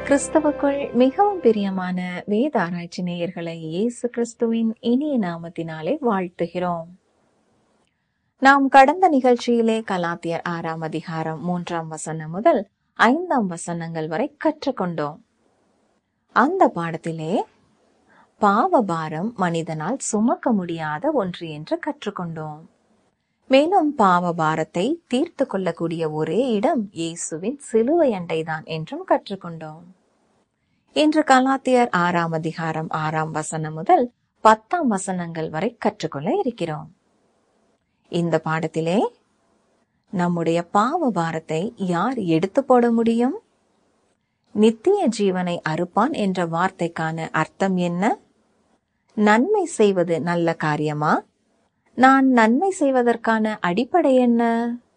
கிறிஸ்தவுக்குள் மிகவும் பிரியமான வேத ஆராய்ச்சி நேயர்களை இயேசு கிறிஸ்துவின் இனிய நாமத்தினாலே வாழ்த்துகிறோம் நாம் கடந்த நிகழ்ச்சியிலே கலாத்தியர் ஆறாம் அதிகாரம் மூன்றாம் வசனம் முதல் ஐந்தாம் வசனங்கள் வரை கற்றுக்கொண்டோம் அந்த பாடத்திலே பாவபாரம் மனிதனால் சுமக்க முடியாத ஒன்று என்று கற்றுக்கொண்டோம் மேலும் பாவபாரத்தை தீர்த்து கொள்ளக்கூடிய ஒரே இடம் இயேசுவின் சிலுவை அண்டைதான் என்றும் கற்றுக்கொண்டோம் இன்று கலாத்தியர் ஆறாம் அதிகாரம் ஆறாம் வசனம் முதல் பத்தாம் வசனங்கள் வரை கற்றுக்கொள்ள இருக்கிறோம் இந்த பாடத்திலே நம்முடைய பாவ பாரத்தை யார் எடுத்து போட முடியும் நித்திய ஜீவனை அறுப்பான் என்ற வார்த்தைக்கான அர்த்தம் என்ன நன்மை செய்வது நல்ல காரியமா நான் நன்மை செய்வதற்கான அடிப்படை என்ன